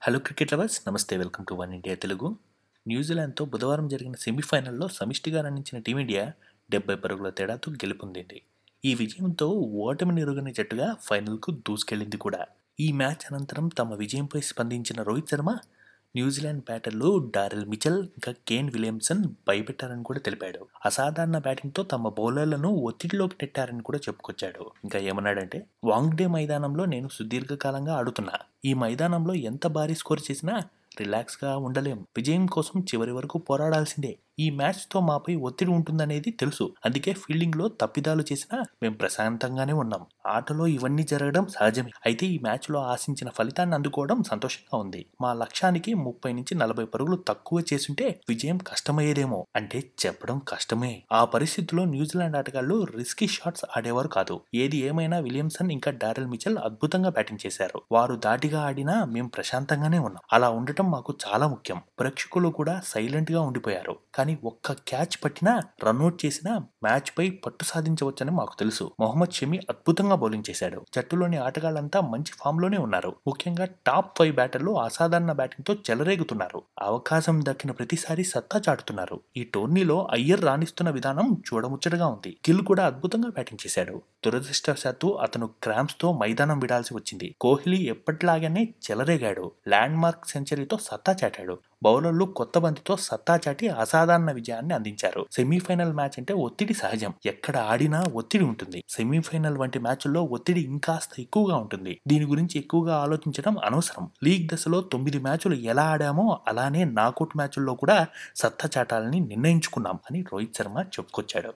hello cricket lovers నమస్తే welcome to one India Telugu న్యూజిలాండ్తో బుధవారం జరిగిన సెమీఫైనల్లో సమిష్టిగా రణించిన టీమిండియా డెబ్బై పరుగుల తేడాతో గెలుపొందింది ఈ విజయంతో ఓటమిని ఎరుగని జట్టుగా ఫైనల్కు దూసుకెళ్లింది కూడా ఈ మ్యాచ్ అనంతరం తమ విజయంపై స్పందించిన రోహిత్ శర్మ న్యూజిలాండ్ బ్యాటర్లు డారెల్ మిచెల్ ఇంకా కేన్ విలియమ్సన్ భయపెట్టారని కూడా తెలిపాడు అసాధారణ బ్యాటింగ్తో తమ బౌలర్లను ఒత్తిడిలోకి నెట్టారని కూడా చెప్పుకొచ్చాడు ఇంకా ఏమన్నాడంటే వాంగ్డే మైదానంలో నేను సుదీర్ఘకాలంగా ఆడుతున్నా ఈ మైదానంలో ఎంత భారీ స్కోర్ చేసినా రిలాక్స్గా ఉండలేం విజయం కోసం చివరి వరకు పోరాడాల్సిందే ఈ మ్యాచ్తో మాపై ఒత్తిడి ఉంటుందనేది తెలుసు అందుకే ఫీల్డింగ్లో తప్పిదాలు చేసినా మేము ప్రశాంతంగానే ఉన్నాం ఆటలో ఇవన్నీ జరగడం సహజమే అయితే ఈ మ్యాచ్లో ఆశించిన ఫలితాన్ని అందుకోవడం సంతోషంగా ఉంది మా లక్ష్యానికి ముప్పై నుంచి నలభై పరుగులు తక్కువ చేసుంటే విజయం కష్టమయ్యేదేమో అంటే చెప్పడం కష్టమే ఆ పరిస్థితిలో న్యూజిలాండ్ ఆటగాళ్లు రిస్కీ షాట్స్ ఆడేవారు కాదు ఏది ఏమైనా విలియమ్సన్ ఇంకా డారెల్ మిచెల్ అద్భుతంగా బ్యాటింగ్ చేశారు వారు దాటిగా ఆడినా మేము ప్రశాంతంగానే ఉన్నాం అలా ఉండటం మాకు చాలా ముఖ్యం ప్రేక్షకులు కూడా సైలెంట్ గా ఉండిపోయారు కానీ ఒక్క క్యాచ్ పట్టినా రన్అట్ చేసినా మ్యాచ్ పై పట్టు సాధించవచ్చని మాకు తెలుసు మొహమ్మద్ షమి అద్భుతంగా బౌలింగ్ చేశాడు జట్టులోని ఆటగాళ్లంతా మంచి ఫామ్ లోనే ఉన్నారు ముఖ్యంగా టాప్ ఫైవ్ బ్యాటర్లు అసాధారణ బ్యాటింగ్ తో చెలరేగుతున్నారు అవకాశం దక్కిన ప్రతిసారి సత్తా చాటుతున్నారు ఈ టోర్నీలో అయ్యర్ రాణిస్తున్న విధానం చూడముచ్చటగా ఉంది గిల్ కూడా అద్భుతంగా బ్యాటింగ్ చేశాడు దురదృష్టవశాత్తు అతను క్రాంప్స్ తో మైదానం విడాల్సి వచ్చింది కోహ్లీ ఎప్పటిలాగానే చెలరేగాడు ల్యాండ్ మార్క్ సెంచరీతో సత్తా చాటాడు బౌలర్లు కొత్త బంతితో సత్తా చాటి అసాధారణ విజయాన్ని అందించారు సెమీఫైనల్ మ్యాచ్ అంటే ఒత్తిడి సహజం ఎక్కడ ఆడినా ఒత్తిడి ఉంటుంది సెమీఫైనల్ వంటి మ్యాచ్ల్లో ఒత్తిడి ఇంకాస్త ఎక్కువగా ఉంటుంది దీని గురించి ఎక్కువగా ఆలోచించడం అనవసరం లీగ్ దశలో తొమ్మిది మ్యాచ్లు ఎలా ఆడామో అలానే నాకౌట్ మ్యాచ్ల్లో కూడా సత్తా చాటాలని నిర్ణయించుకున్నాం అని రోహిత్ శర్మ చెప్పుకొచ్చాడు